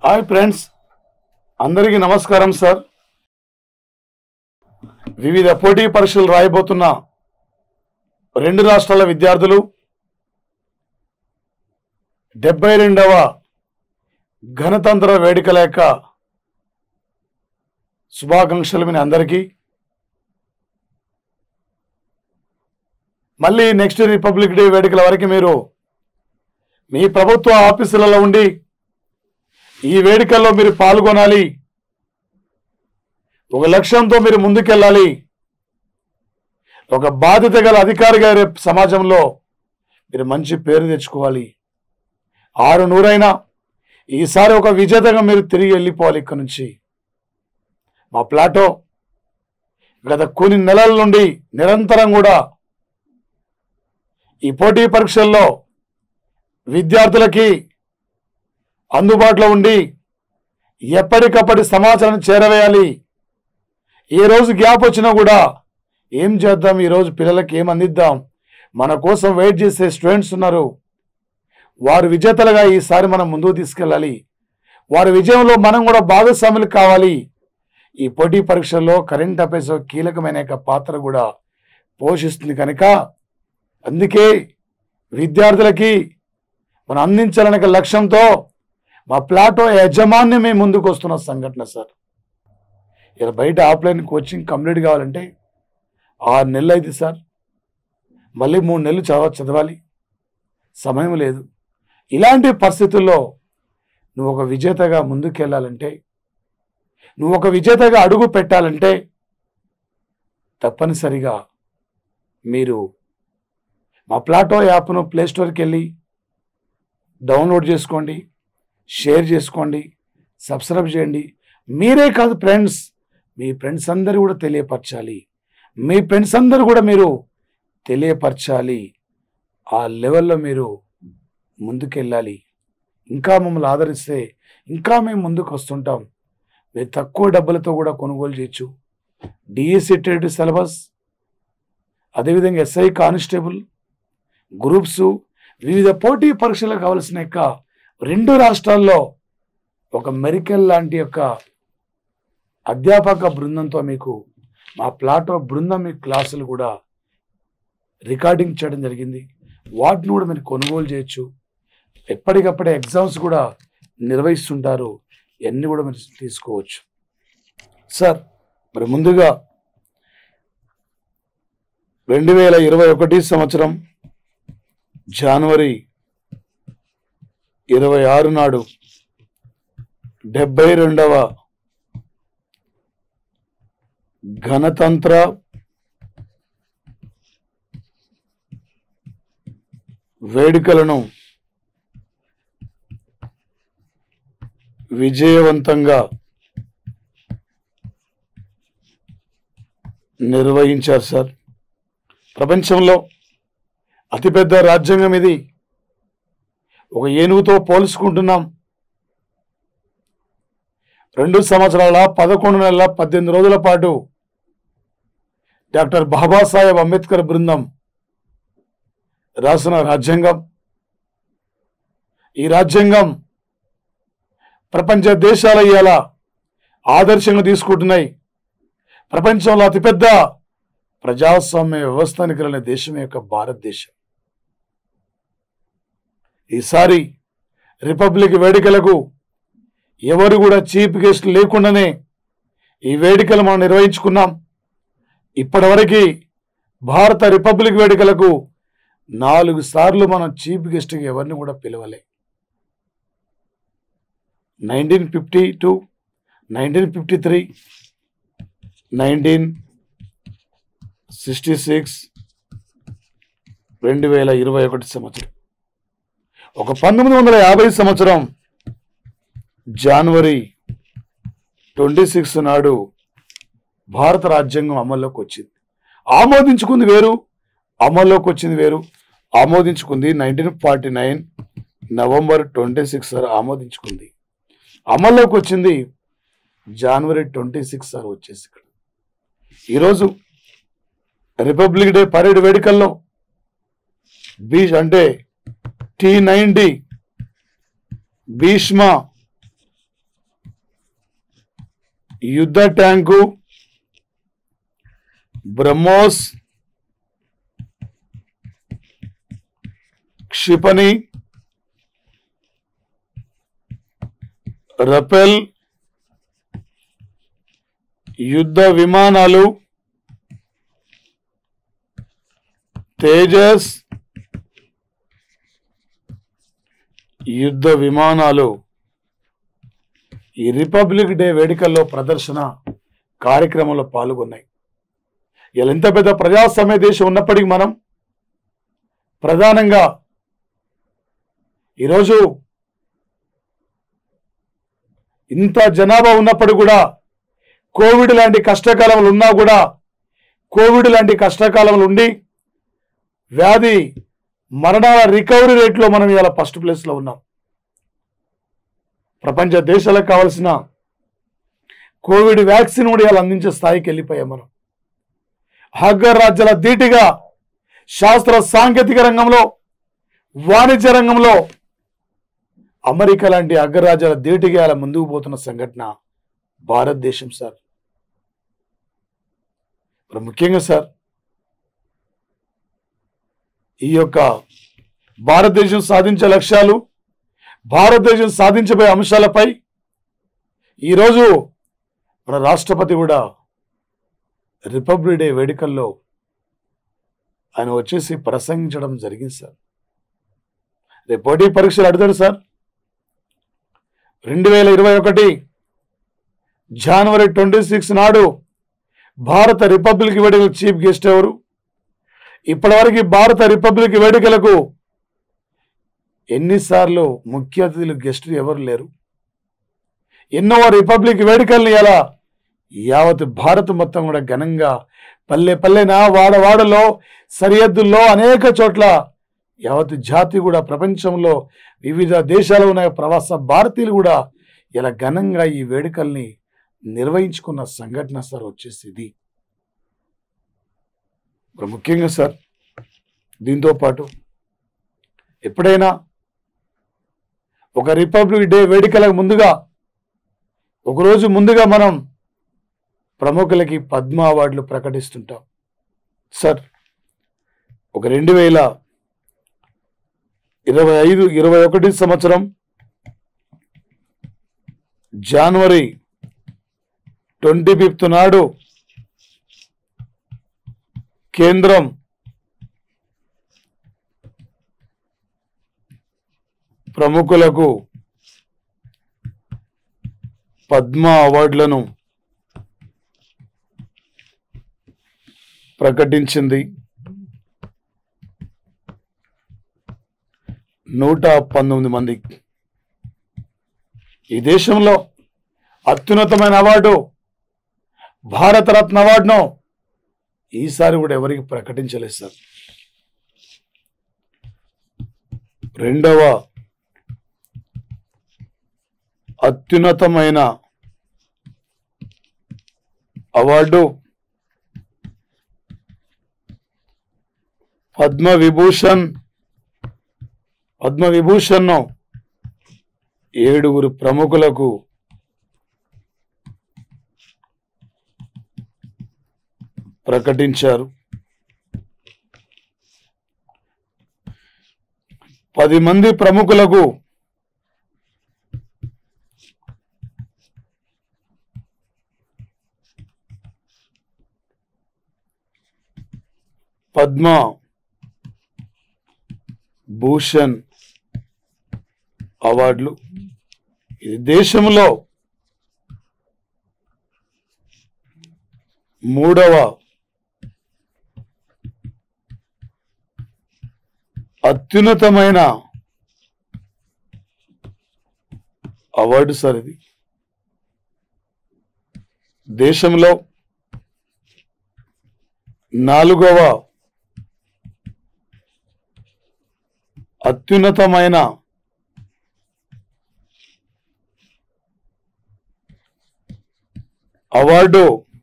Hi friends అందరికీ నమస్కారం sir వివిధ పోటీ పరీక్షలు రాయబోతున్న రెండు రాష్ట్రాల విద్యార్థులు డెబ్బై రెండవ గణతంత్ర వేడుకల యొక్క శుభాకాంక్షలు మీ అందరికీ మళ్ళీ నెక్స్ట్ రిపబ్లిక్ డే వేడుకల వరకు మీరు మీ ప్రభుత్వ ఆఫీసులలో ఉండి ఈ వేడుకల్లో మీరు పాల్గొనాలి ఒక లక్ష్యంతో మీరు ముందుకెళ్ళాలి ఒక బాధ్యత గల అధికారిగా రేపు సమాజంలో మీరు మంచి పేరు తెచ్చుకోవాలి ఆరు నూరైనా ఈసారి ఒక విజేతగా మీరు తిరిగి వెళ్ళిపోవాలి ఇక్కడ నుంచి మా ప్లాటో గత కొన్ని నెలల నుండి నిరంతరం కూడా ఈ పోటీ పరీక్షల్లో విద్యార్థులకి అందుబాటులో ఉండి ఎప్పటికప్పటి సమాచారం చేరవేయాలి ఏ రోజు గ్యాప్ వచ్చినా కూడా ఏం చేద్దాం ఈరోజు పిల్లలకి ఏం అందిద్దాం మన కోసం వెయిట్ చేసే స్టూడెంట్స్ ఉన్నారు వారు విజేతలుగా ఈసారి మనం ముందుకు తీసుకెళ్ళాలి వారి విజయంలో మనం కూడా భాగస్వాములు కావాలి ఈ పోటీ పరీక్షల్లో కరెంట్ అఫైర్స్ ఒక కీలకమైన యొక్క పాత్ర కూడా పోషిస్తుంది కనుక అందుకే విద్యార్థులకి మనం అందించాలనే ఒక లక్ష్యంతో మా ప్లాటో యజమాన్యం మేము ముందుకు వస్తున్న సంఘటన సార్ ఇలా బయట ఆఫ్లైన్ కోచింగ్ కంప్లీట్ కావాలంటే ఆరు నెలలు అయింది సార్ మళ్ళీ మూడు నెలలు చదవ చదవాలి సమయం లేదు ఇలాంటి పరిస్థితుల్లో నువ్వు ఒక విజేతగా ముందుకు వెళ్ళాలంటే నువ్వు ఒక విజేతగా అడుగు పెట్టాలంటే తప్పనిసరిగా మీరు మా ప్లాటో యాప్ను ప్లేస్టోర్కి వెళ్ళి డౌన్లోడ్ చేసుకోండి షేర్ చేసుకోండి సబ్స్క్రైబ్ చేయండి మీరే కాదు ఫ్రెండ్స్ మీ ఫ్రెండ్స్ అందరూ కూడా తెలియపరచాలి మీ ఫ్రెండ్స్ అందరూ కూడా మీరు తెలియపరచాలి ఆ లెవెల్లో మీరు ముందుకెళ్ళాలి ఇంకా మమ్మల్ని ఆదరిస్తే ఇంకా మేము ముందుకు వస్తుంటాం మీరు తక్కువ డబ్బులతో కూడా కొనుగోలు చేయొచ్చు డిఎస్సి టెట్ సిలబస్ అదేవిధంగా ఎస్ఐ కానిస్టేబుల్ గ్రూప్స్ వివిధ పోటీ పరీక్షలకు కావలసిన యొక్క రెండు రాష్ట్రాల్లో ఒక మెరికల్ లాంటి యొక్క అధ్యాపక బృందంతో మీకు మా ప్లాటో బృందం మీ క్లాసులు కూడా రికార్డింగ్ చేయడం జరిగింది వాటిని కూడా మీరు కొనుగోలు చేయొచ్చు ఎప్పటికప్పుడే ఎగ్జామ్స్ కూడా నిర్వహిస్తుంటారు ఇవన్నీ కూడా మీరు తీసుకోవచ్చు సార్ మరి ముందుగా రెండు వేల ఇరవై ఒకటి సంవత్సరం జనవరి ఇరవై ఆరు నాడు డెబ్బై రెండవ గణతంత్ర వేడుకలను విజయవంతంగా నిర్వహించారు సార్ ప్రపంచంలో అతిపెద్ద రాజ్యాంగం ఇది ఒక ఏనుగుతో పోల్చుకుంటున్నాం రెండు సంవత్సరాల పదకొండు నెలల పద్దెనిమిది రోజుల పాటు డాక్టర్ బాబాసాహెబ్ అంబేద్కర్ బృందం రాసిన రాజ్యాంగం ఈ రాజ్యాంగం ప్రపంచ దేశాల ఇవాళ ఆదర్శంగా తీసుకుంటున్నాయి ప్రపంచంలో అతిపెద్ద ప్రజాస్వామ్య వ్యవస్థానికి కలిగిన దేశం యొక్క భారతదేశం ఈసారి రిపబ్లిక్ వేడుకలకు ఎవరు కూడా చీఫ్ గెస్ట్ లేకుండానే ఈ వేడుకలు మనం నిర్వహించుకున్నాం ఇప్పటివరకు భారత రిపబ్లిక్ వేడుకలకు నాలుగు సార్లు మనం చీఫ్ గెస్ట్కి ఎవరిని కూడా పిలవలే nineteen fifty two nineteen fifty three nineteen sixty six రెండు వేల ఇరవై ఒకటి సంవత్సరం ఒక పంతొమ్మిది వందల యాభై సంవత్సరం జనవరి ట్వంటీ సిక్స్ నాడు భారత రాజ్యాంగం అమల్లోకి వచ్చింది ఆమోదించుకుంది వేరు అమల్లోకి వచ్చింది వేరు ఆమోదించుకుంది nineteen forty nine November twenty six sir ఆమోదించుకుంది అమల్లోకి వచ్చింది జనవరి ట్వంటీ సిక్స్ సార్ వచ్చేసి ఇక్కడ ఈరోజు రిపబ్లిక్ డే పరేడ్ వేడుకల్లో బీచ్ అంటే టీ నైన్టీ భీష్మ యుద్ధ ట్యాంకు బ్రహ్మోస్ క్షిపణి రఫెల్ యుద్ధ విమానాలు తేజస్ యుద్ధ విమానాలు ఈ రిపబ్లిక్ డే వేడుకల్లో ప్రదర్శన కార్యక్రమంలో పాల్గొన్నాయి ఇలా ఎంత పెద్ద ప్రజాస్వామ్య దేశం ఉన్నప్పటికీ మనం ప్రధానంగా ఈరోజు ఇంత జనాభా ఉన్నప్పటికీ కూడా కోవిడ్ లాంటి కష్టకాలంలో ఉన్నా కూడా కోవిడ్ లాంటి కష్టకాలంలో ఉండి వ్యాధి మరణాల రికవరీ రేట్లో మనం ఇవాళ ఫస్ట్ ప్లేస్లో ఉన్నాం ప్రపంచ దేశాలకు కావాల్సిన కోవిడ్ వ్యాక్సిన్ కూడా ఇవాళ అందించే స్థాయికి వెళ్ళిపోయాం మనం అగ్రరాజ్యాల ధీటిగా శాస్త్ర సాంకేతిక రంగంలో వాణిజ్య రంగంలో అమెరికా లాంటి అగ్రరాజ్యాల ధీటిగా అలా ముందుకు పోతున్న సంఘటన భారతదేశం సార్ మరి ముఖ్యంగా సార్ ఈ యొక్క భారతదేశం సాధించే లక్ష్యాలు భారతదేశం సాధించబోయే అంశాలపై ఈరోజు మన రాష్ట్రపతి కూడా రిపబ్లిక్ డే వేడుకల్లో ఆయన వచ్చేసి ప్రసంగించడం జరిగింది సార్ రేపు పోటీ పరీక్షలు అడుగుతాడు సార్ రెండు వేల ఇరవై ఒకటి జనవరి ట్వంటీ సిక్స్ నాడు భారత రిపబ్లిక్ వేడుకల చీఫ్ గెస్ట్ ఎవరు ఇప్పటివరకు భారత రిపబ్లిక్ వేడుకలకు ఎన్నిసార్లు ముఖ్య అతిథులు గెస్టులు ఎవరు లేరు ఎన్నో రిపబ్లిక్ వేడుకల్ని ఎలా యావత్ భారత్ మొత్తం కూడా ఘనంగా పల్లె పల్లెన వాడవాడలో సరిహద్దుల్లో అనేక చోట్ల యావత్ జాతి కూడా ప్రపంచంలో వివిధ దేశాల్లో ఉన్న ప్రవాస భారతీయులు కూడా ఇలా ఘనంగా ఈ వేడుకల్ని నిర్వహించుకున్న సంఘటన సార్ వచ్చేసి ఇది ఇప్పుడు ముఖ్యంగా సార్ దీంతో పాటు ఎప్పుడైనా ఒక రిపబ్లిక్ డే వేడుకలకు ముందుగా ఒకరోజు ముందుగా మనం ప్రముఖులకి పద్మ అవార్డులు ప్రకటిస్తుంటాం సార్ ఒక రెండు వేల ఇరవై ఐదు ఇరవై ఒకటి సంవత్సరం జనవరి ట్వంటీ ఫిఫ్త్ నాడు కేంద్రం ప్రముఖులకు పద్మ అవార్డులను ప్రకటించింది నూట పంతొమ్మిది మంది ఈ దేశంలో అత్యున్నతమైన అవార్డు భారతరత్న అవార్డును ఈసారి కూడా ఎవరికి ప్రకటించలేదు సార్ రెండవ అత్యున్నతమైన అవార్డు పద్మ విభూషణ్ పద్మ విభూషణ్ను ఏడుగురు ప్రముఖులకు ప్రకటించారు పది మంది ప్రముఖులకు పద్మ భూషణ్ అవార్డులు ఇది దేశంలో మూడవ అత్యున్నతమైన అవార్డు సార్ ఇది దేశంలో నాలుగవ అత్యున్నతమైన అవార్డు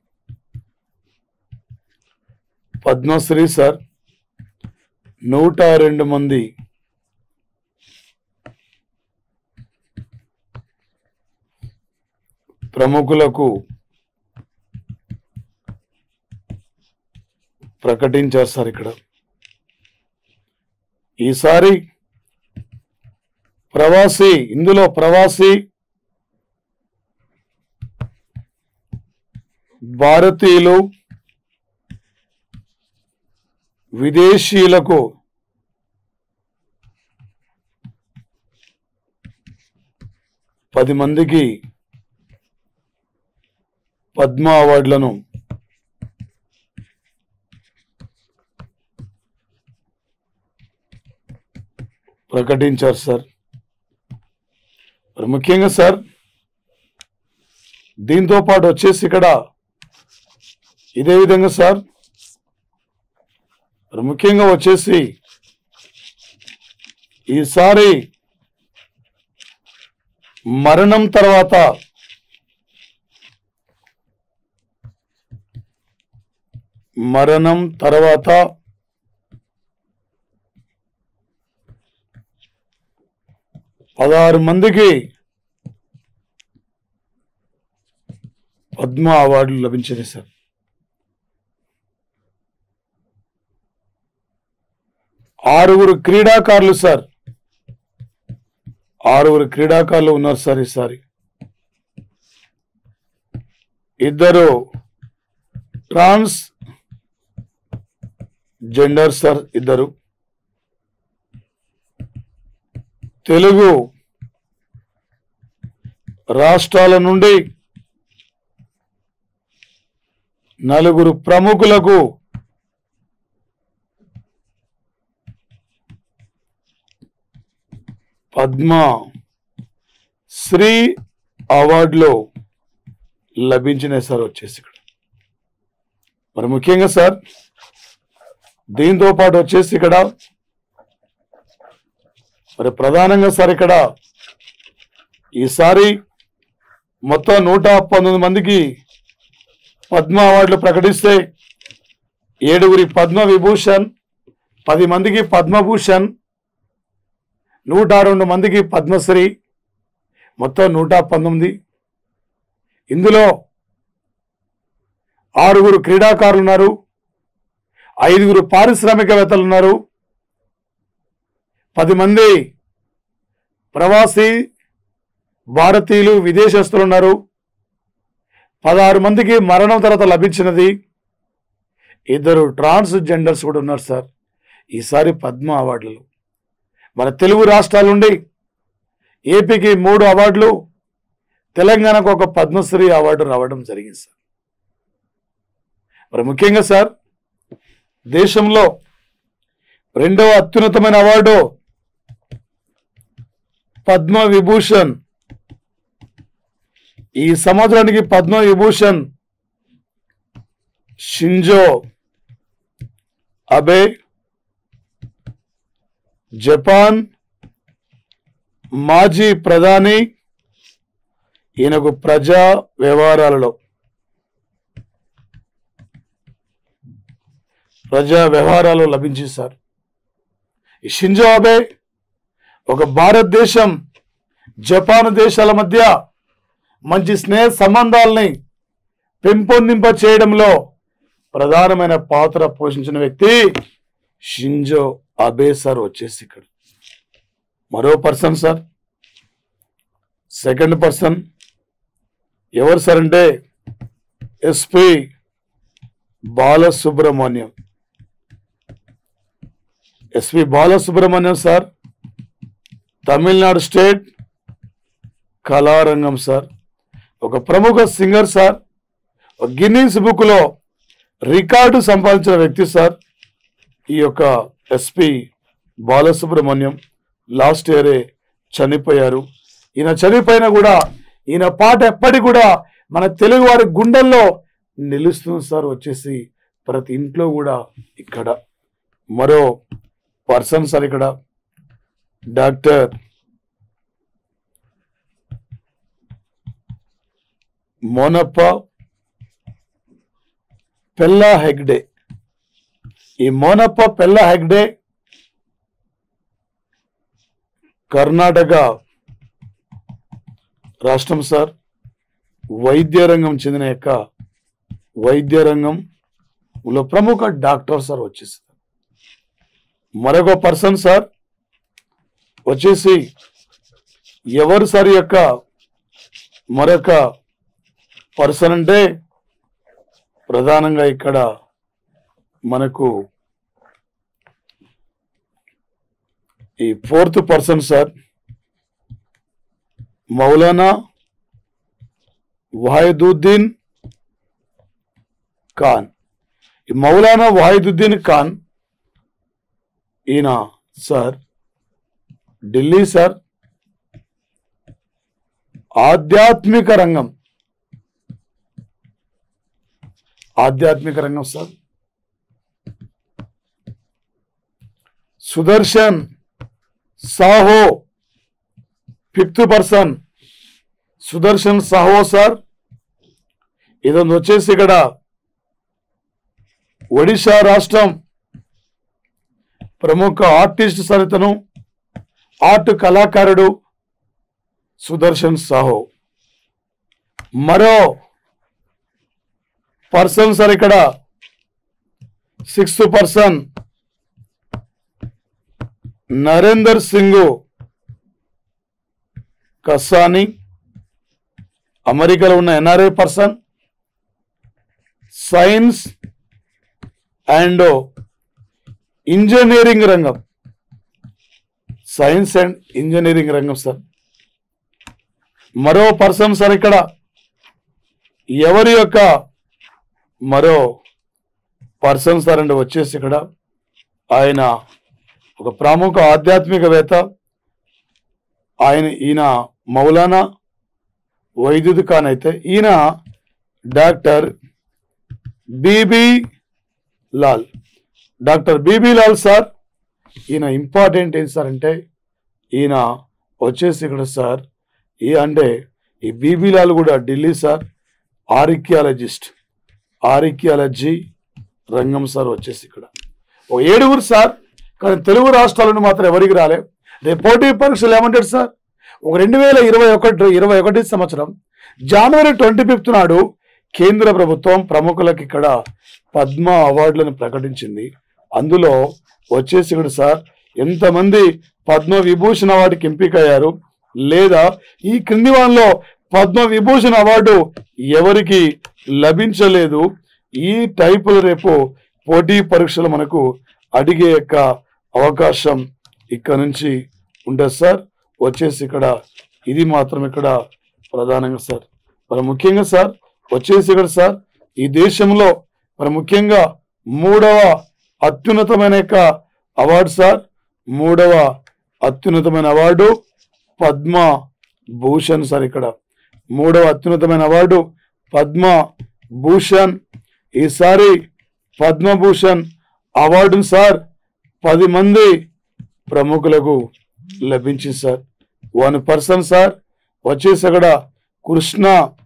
పద్మశ్రీ సార్ నూట రెండు మంది ప్రముఖులకు ప్రకటించారు సార్ ఇక్కడ ఈసారి ప్రవాసీ ఇందులో ప్రవాసీ భారతీయులు విదేశీయులకు పది మందికి పద్మ అవార్డులను ప్రకటించారు సార్ మరి ముఖ్యంగా సార్ దీంతో పాటు వచ్చేసి ఇక్కడ ఇదే విధంగా సార్ మరి ముఖ్యంగా వచ్చేసి ఈసారి మరణం తర్వాత మరణం తర్వాత పదహారు మందికి పద్మ అవార్డులు లభించినాయి సార్ ఆరుగురు క్రీడాకారులు సార్ ఆరుగురు క్రీడాకారులు ఉన్నారు సార్ ఈసారి ఇద్దరు ట్రాన్స్ జెండర్ సార్ ఇద్దరు తెలుగు రాష్ట్రాల నుండి నలుగురు ప్రముఖులకు పద్మ శ్రీ అవార్డులో లభించినాయి సార్ వచ్చేసి ఇక్కడ మరి ముఖ్యంగా సార్ దీంతో పాటు వచ్చేసి ఇక్కడ మరి ప్రధానంగా సార్ ఇక్కడ ఈసారి మొత్తం నూట పంతొమ్మిది మందికి పద్మ అవార్డులు ప్రకటిస్తే ఏడుగురి పద్మ విభూషణ్ పది మందికి పద్మభూషణ్ నూట రెండు మందికి పద్మశ్రీ మొత్తం నూట పంతొమ్మిది ఇందులో ఆరుగురు క్రీడాకారులు ఉన్నారు ఐదుగురు పారిశ్రామికవేత్తలు ఉన్నారు పది మంది ప్రవాసీ భారతీయులు విదేశస్తులు ఉన్నారు పదహారు మందికి మరణం తర్వాత లభించినది ఇద్దరు ట్రాన్స్ జెండర్స్ కూడా ఉన్నారు సార్ ఈసారి పద్మ అవార్డులు మన తెలుగు రాష్ట్రాల నుండి ఏపీకి మూడు అవార్డులు తెలంగాణకు ఒక పద్మశ్రీ అవార్డు రావడం జరిగింది సార్ మరి ముఖ్యంగా సార్ దేశంలో రెండవ అత్యున్నతమైన అవార్డు పద్మ విభూషణ్ ఈ సంవత్సరానికి Padma Vibhushan Shinzo Abe Japan మాజీ ప్రధాని ఈయనకు ప్రజా వ్యవహారాలలో ప్రజా వ్యవహారాలు లభించింది సార్ ఈ షింజో అబే ఒక భారతదేశం జపాన్ దేశాల మధ్య మంచి స్నేహ సంబంధాలని పెంపొందింప చేయడంలో ప్రధానమైన పాత్ర పోషించిన వ్యక్తి షింజో అబే సార్ వచ్చేసి ఇక్కడ మరో పర్సన్ సార్ సెకండ్ పర్సన్ ఎవరు సార్ అంటే SP Balasubrahmanyam SP Balasubrahmanyam sir Tamil Nadu state కళారంగం సార్ ఒక ప్రముఖ సింగర్ సార్ ఒక గిన్నీస్ బుక్లో రికార్డు సంపాదించిన వ్యక్తి సార్ ఈ యొక్క ఎస్పి బాలసుబ్రహ్మణ్యం లాస్ట్ ఇయరే చనిపోయారు ఈయన చనిపోయినా కూడా ఈయన పాట ఎప్పటికి కూడా మన తెలుగు వారి గుండెల్లో నిలుస్తుంది సార్ వచ్చేసి ప్రతి ఇంట్లో కూడా ఇక్కడ మరో పర్సన్ సార్ ఇక్కడ డాక్టర్ మోనప్ప పెల్లా హెగ్డే ఈ మోనప్ప పెల్లా హెగ్డే కర్ణాటక రాష్ట్రం సార్ వైద్య రంగం చెందిన యొక్క వైద్య రంగం లో ప్రముఖ డాక్టర్ సార్ వచ్చేసి మరొక పర్సన్ సార్ వచ్చేసి ఎవరు సార్ ఈ యొక్క మరొక పర్సన్ అంటే ప్రధానంగా ఇక్కడ మనకు ఈ fourth person sir Maulana Wahiduddin Khan ఈ మౌలానా వాహిదుద్దీన్ ఖాన్ ఈయన సార్ ఢిల్లీ సార్ ఆధ్యాత్మిక రంగం ఆధ్యాత్మిక రంగం sir Sudarshan Sahoo fifth person Sudarshan Sahoo sir ఇదంతా వచ్చేసి ఇక్కడ ఒడిశా రాష్ట్రం ప్రముఖ ఆర్టిస్ట్ సార్ ఇతను ఆర్ట్ కళాకారుడు సుదర్శన్ సాహో మరో పర్సన్ సార్ ఇక్కడ సిక్స్త్ పర్సన్ నరేందర్ సింగ్ కసాని అమెరికాలో ఉన్న NRI person science and engineering రంగం సైన్స్ అండ్ ఇంజనీరింగ్ రంగం సార్ మరో పర్సన్ సార్ ఇక్కడ ఎవరి యొక్క మరో పర్సన్ సార్ అండి వచ్చేసి ఇక్కడ ఆయన ఒక ప్రముఖ ఆధ్యాత్మికవేత్త ఆయన ఈయన మౌలానా వైద్యుద్ ఖాన్ అయితే ఈయన doctor BB Lal doctor BB Lal sir ఈయన ఇంపార్టెంట్ ఏంటి సార్ అంటే ఈయన వచ్చేసి ఇక్కడ సార్ ఈ అంటే ఈ బీబీ లాల్ కూడా ఢిల్లీ సార్ ఆరికియాలజిస్ట్ ఆరికియాలజీ రంగం సార్ వచ్చేసి ఇక్కడ ఓ ఏడుగురు సార్ కానీ తెలుగు రాష్ట్రాల నుండి మాత్రం ఎవరికి రాలే రేపు పోటీ పరీక్షలు ఏమంటాడు సార్ ఒక రెండు వేల ఇరవై ఒకటి ఇరవై ఒకటి సంవత్సరం జనవరి ట్వంటీ ఫిఫ్త్ నాడు కేంద్ర ప్రభుత్వం ప్రముఖులకు ఇక్కడ పద్మ అవార్డులను ప్రకటించింది అందులో వచ్చేసి ఇక్కడ సార్ ఎంతమంది పద్మ విభూషణ్ అవార్డుకి ఎంపికయ్యారు లేదా ఈ క్రింది వాళ్ళలో పద్మ విభూషణ్ అవార్డు ఎవరికి లభించలేదు ఈ టైపులు రేపు పోటీ పరీక్షలు మనకు అడిగే యొక్క అవకాశం ఇక్కడ నుంచి ఉంటుంది సార్ వచ్చేసి ఇక్కడ ఇది మాత్రం ఇక్కడ ప్రధానంగా సార్ మరి ముఖ్యంగా సార్ వచ్చేసి ఇక్కడ సార్ ఈ దేశంలో మరి ముఖ్యంగా మూడవ అత్యున్నతమైన యొక్క అవార్డు సార్ మూడవ అత్యున్నతమైన అవార్డు పద్మ భూషణ్ సార్ ఇక్కడ మూడవ అత్యున్నతమైన అవార్డు పద్మ భూషణ్ ఈసారి పద్మభూషణ్ అవార్డును సార్ పది మంది ప్రముఖులకు లభించింది సార్ వన్ పర్సన్ సార్ వచ్చేసి అక్కడ కృష్ణ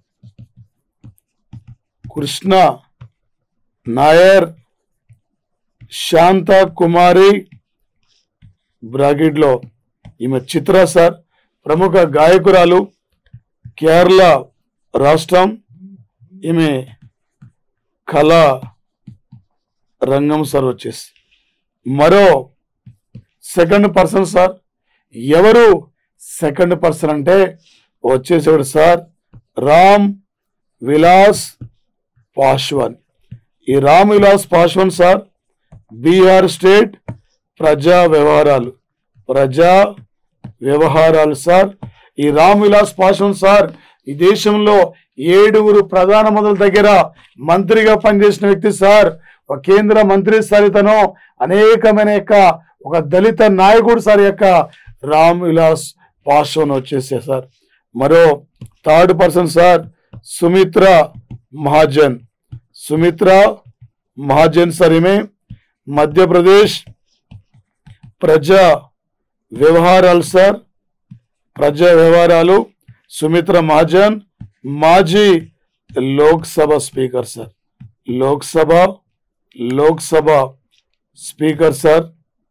కృష్ణ నాయర్ శాంత కుమారి బ్రాకెట్లో ఈమె చిత్ర సార్ ప్రముఖ గాయకురాలు కేరళ రాష్ట్రం ఈమె కళా రంగం సార్ వచ్చేసి మరో సెకండ్ పర్సన్ సార్ ఎవరు సెకండ్ పర్సన్ అంటే వచ్చేసేవాడు సార్ రామ్ విలాస్ పాశ్వాన్ ఈ రామ్ విలాస్ పాశ్వాన్ సార్ బీహార్ స్టేట్ ప్రజా వ్యవహారాలు ప్రజా వ్యవహారాలు సార్ ఈ రామ్ విలాస్ పాశ్వాన్ సార్ ఈ దేశంలో ఏడుగురు ప్రధానమంత్రుల దగ్గర మంత్రిగా పనిచేసిన వ్యక్తి సార్ ఒక కేంద్ర మంత్రి సార్ ఇతను అనేకమైన యొక్క ఒక దళిత నాయకుడు సార్ యొక్క రామ్ విలాస్ పాశ్వాన్ వచ్చేసే సార్ మరో third person sir Sumitra Mahajan Sumitra Mahajan sir ఈమె మధ్యప్రదేశ్ ప్రజా వ్యవహారాలు సార్ ప్రజా వ్యవహారాలు సుమిత్ర మహాజన్ మాజీ Lok Sabha speaker sir Lok Sabha Lok Sabha speaker sir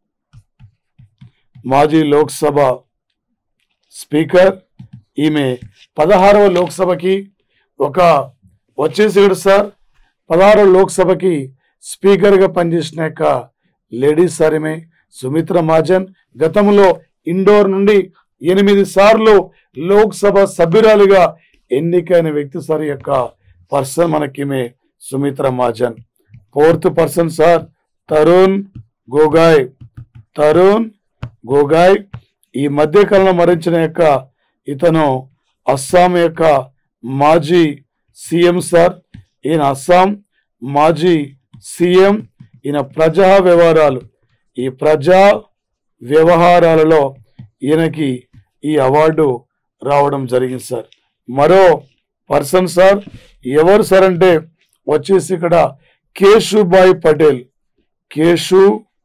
మాజీ లోక్సభ స్పీకర్ ఈమె పదహారవ లోక్సభకి ఒక వచ్చేసి ఇక్కడ సార్ పదహారవ లోక్సభకి స్పీకర్గా పనిచేసిన యొక్క లేడీస్ సారిమే సుమిత్ర మహాజన్ గతంలో ఇండోర్ నుండి ఎనిమిది సార్లు లోక్సభ సభ్యురాలుగా ఎన్నికైన వ్యక్తి సార్ యొక్క పర్సన్ మనకిమే Sumitra Mahajan fourth person sir Tarun Gogoi Tarun Gogoi ఈ మధ్యకాలంలో మరణించిన యొక్క ఇతను అస్సాం యొక్క మాజీ సీఎం సార్ ఈయన అస్సాం మాజీ సీఎం ఈయన ప్రజా వ్యవహారాలు ఈ ప్రజా వ్యవహారాలలో ఈయనకి ఈ అవార్డు రావడం జరిగింది సార్ మరో పర్సన్ సార్ ఎవరు సార్ అంటే వచ్చేసి ఇక్కడ కేశుబాయ్ పటేల్ కేశు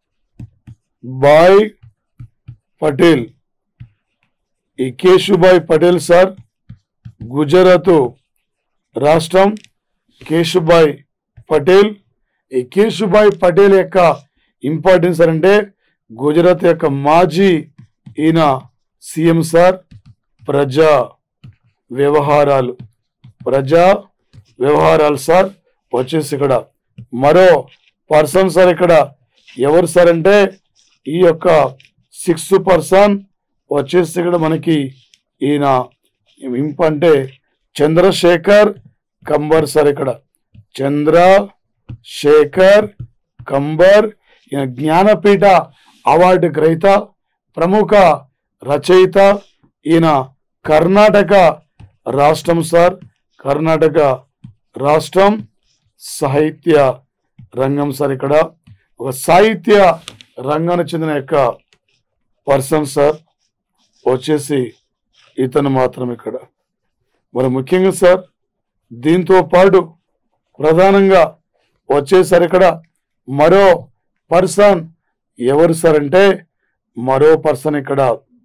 బాయ్ పటేల్ ఈ కేశుబాయ్ పటేల్ సార్ గుజరాత్ రాష్ట్రం కేశుబాయ్ పటేల్ ఈ కేశుబాయ్ పటేల్ యొక్క ఇంపార్టెన్స్ అంటే గుజరాత్ యొక్క మాజీ ఈయన సీఎం సార్ ప్రజా వ్యవహారాలు ప్రజా వ్యవహారాలు సార్ వచ్చేసి ఇక్కడ మరో పర్సన్ సార్ ఇక్కడ ఎవరు సార్ అంటే ఈ యొక్క సిక్స్త్ పర్సన్ వచ్చేసి ఇక్కడ మనకి ఈయన ఇంప అంటే చంద్రశేఖర్ కంబర్ సార్ ఇక్కడ చంద్రశేఖర్ కంబర్ ఈయన జ్ఞానపీఠ అవార్డు గ్రహీత ప్రముఖ రచయిత ఈయన కర్ణాటక రాష్ట్రం సార్ కర్ణాటక రాష్ట్రం సాహిత్య రంగం సార్ ఇక్కడ ఒక సాహిత్య రంగానికి చెందిన యొక్క పర్సన్ సార్ వచ్చేసి ఇతను మాత్రం ఇక్కడ మరి ముఖ్యంగా సార్ దీంతో పాటు ప్రధానంగా వచ్చేసరి ఇక్కడ మరో పర్సన్ ఎవరు సార్ అంటే మరో పర్సన్ ఇక్కడ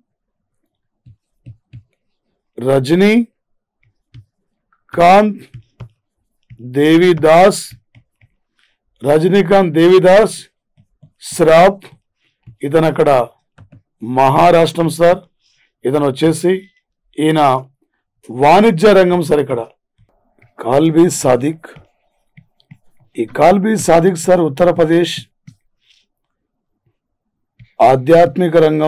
రజనీ కాంత్ దేవిదాస్ రజనీకాంత్ దేవిదాస్ శ్రాప్ ఇతను అక్కడ మహారాష్ట్రం సార్ ఇతను వచ్చేసి ఈయన వాణిజ్య రంగం సార్ ఇక్కడ కాల్బీ సాదిక్ ఈ కాల్బీ సాదిక్ సార్ ఉత్తరప్రదేశ్ ఆధ్యాత్మిక రంగం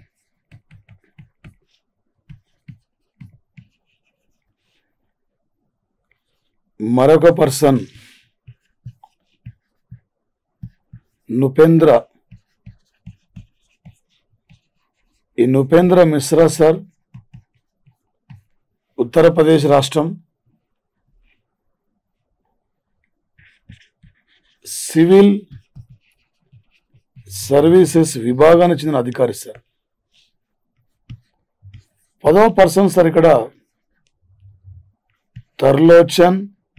మరొక పర్సన్ నుపేంద్ర ఈ నుపేంద్ర మిశ్రా సార్ ఉత్తరప్రదేశ్ రాష్ట్రం సివిల్ సర్వీసెస్ విభాగానికి చెందిన అధికారి సార్ పదవ పర్సన్ సార్ ఇక్కడ తర్లోచన్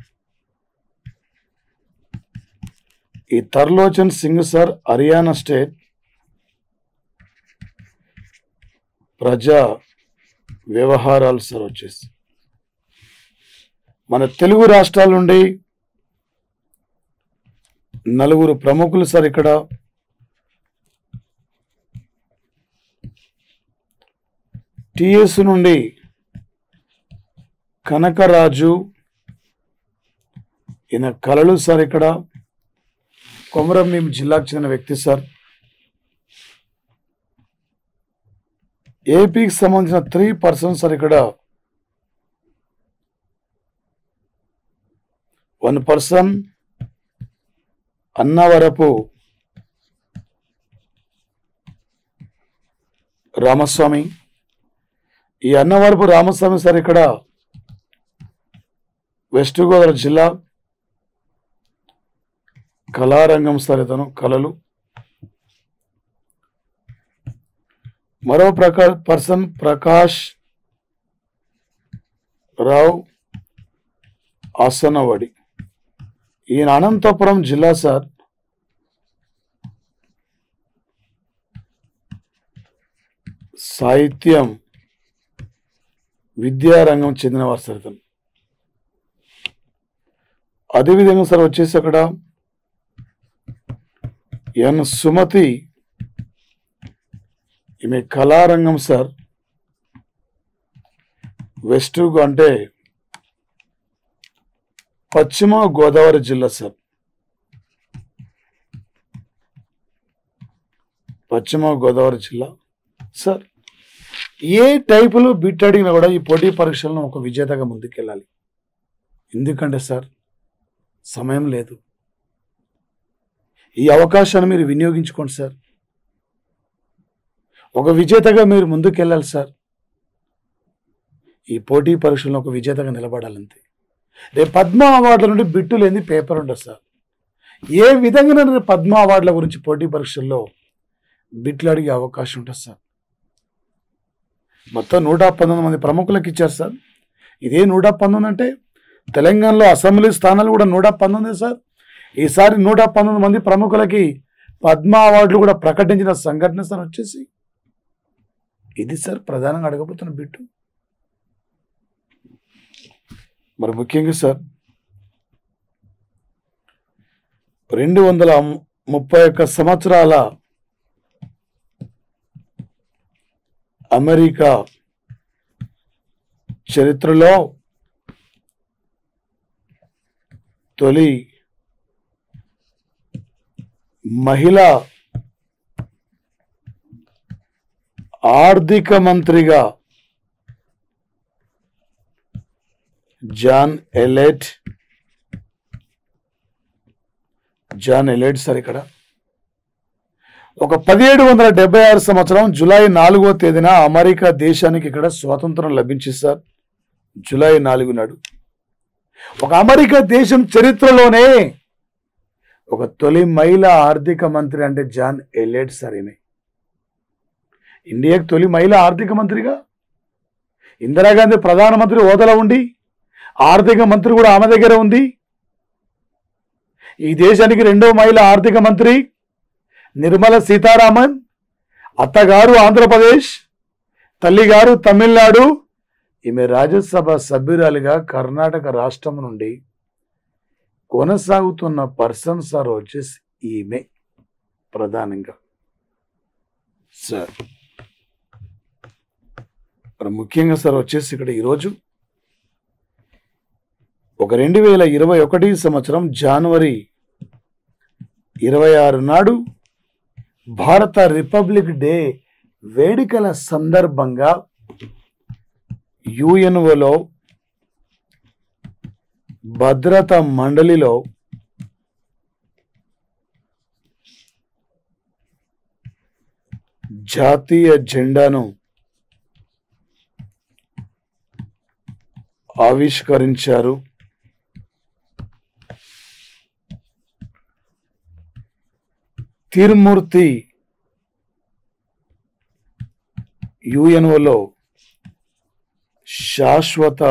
ఈ తర్లోచన్ సింగ్ సార్ హర్యానా స్టేట్ ప్రజా వ్యవహారాలు సార్ వచ్చేసి మన తెలుగు రాష్ట్రాల నుండి నలుగురు ప్రముఖులు సార్ ఇక్కడ టిఎస్ నుండి కనకరాజు ఈయన కళలు సార్ ఇక్కడ కొమరంభీం జిల్లాకు చెందిన వ్యక్తి సార్ ఏపీకి సంబంధించిన త్రీ పర్సన్స్ సార్ ఇక్కడ వన్ పర్సన్ అన్నవరపు రామస్వామి ఈ అన్నవరపు రామస్వామి సార్ ఇక్కడ వెస్ట్ గోదావరి జిల్లా కళారంగం సార్ ఇతను కళలు మరో ప్రకా పర్సన్ ప్రకాష్ రావు ఆసనవడి ఈయన అనంతపురం జిల్లా సార్ సాహిత్యం విద్యారంగం చెందినవారు సార్ ఇతను అదేవిధంగా సార్ వచ్చేసి అక్కడ ఎన్ సుమతి ఈమె కళారంగం సార్ వెస్ట్ అంటే పశ్చిమ గోదావరి జిల్లా సార్ పశ్చిమ గోదావరి జిల్లా సార్ ఏ టైపులో బిట్ అడిగినా కూడా ఈ పోటీ పరీక్షలను ఒక విజేతగా ముందుకెళ్ళాలి ఎందుకంటే సార్ సమయం లేదు ఈ అవకాశాన్ని మీరు వినియోగించుకోండి సార్ ఒక విజేతగా మీరు ముందుకెళ్ళాలి సార్ ఈ పోటీ పరీక్షలను ఒక విజేతగా నిలబడాలంతే రేపు పద్మ అవార్డుల నుండి బిట్టు లేని పేపర్ ఉండదు సార్ ఏ విధంగా రేపు పద్మ అవార్డుల గురించి పోటీ పరీక్షల్లో బిట్లు అడిగే అవకాశం ఉంటుంది సార్ మొత్తం నూట పంతొమ్మిది మంది ప్రముఖులకు ఇచ్చారు సార్ ఇదే నూట పంతొమ్మిది అంటే తెలంగాణలో అసెంబ్లీ స్థానాలు కూడా నూట పంతొమ్మిది సార్ ఈసారి నూట పంతొమ్మిది మంది ప్రముఖులకి పద్మ అవార్డులు కూడా ప్రకటించిన సంఘటన సార్ వచ్చేసి ఇది సార్ ప్రధానంగా అడగబోతున్న బిట్టు మరి ముఖ్యంగా సార్ రెండు వందల ముప్పై ఒక్క సంవత్సరాల అమెరికా చరిత్రలో తొలి మహిళ ఆర్థిక మంత్రిగా జాన్ ఎలెట్ జాన్ ఎలెట్ సార్ ఇక్కడ ఒక పదిహేడు వందల డెబ్బై ఆరు సంవత్సరం జూలై నాలుగో తేదీన అమెరికా దేశానికి ఇక్కడ స్వాతంత్రం లభించింది సార్ జూలై నాలుగు నాడు ఒక అమెరికా దేశం చరిత్రలోనే ఒక తొలి మహిళా ఆర్థిక మంత్రి అంటే జాన్ ఎలెట్ సార్ ఈమె ఇండియాకి తొలి మహిళా ఆర్థిక మంత్రిగా ఇందిరాగాంధీ ప్రధానమంత్రి హోదాలో ఉండి ఆర్థిక మంత్రి కూడా ఆమె దగ్గర ఉంది ఈ దేశానికి రెండో మహిళ ఆర్థిక మంత్రి నిర్మల సీతారామన్ అత్తగారు ఆంధ్రప్రదేశ్ తల్లిగారు తమిళనాడు ఈమె రాజ్యసభ సభ్యురాలిగా కర్ణాటక రాష్ట్రం నుండి కొనసాగుతున్న పర్సన్ సార్ వచ్చేసి ఈమె ప్రధానంగా సార్ మరి ముఖ్యంగా సార్ వచ్చేసి ఇక్కడ ఈరోజు ఒక రెండు వేల ఇరవై ఒకటి సంవత్సరం జనవరి ఇరవై ఆరు నాడు భారత రిపబ్లిక్ డే వేడుకల సందర్భంగా యుఎన్ఓలో భద్రతా మండలిలో జాతీయ జెండాను ఆవిష్కరించారు తిరుమూర్తి యుఎన్ఓలో శాశ్వత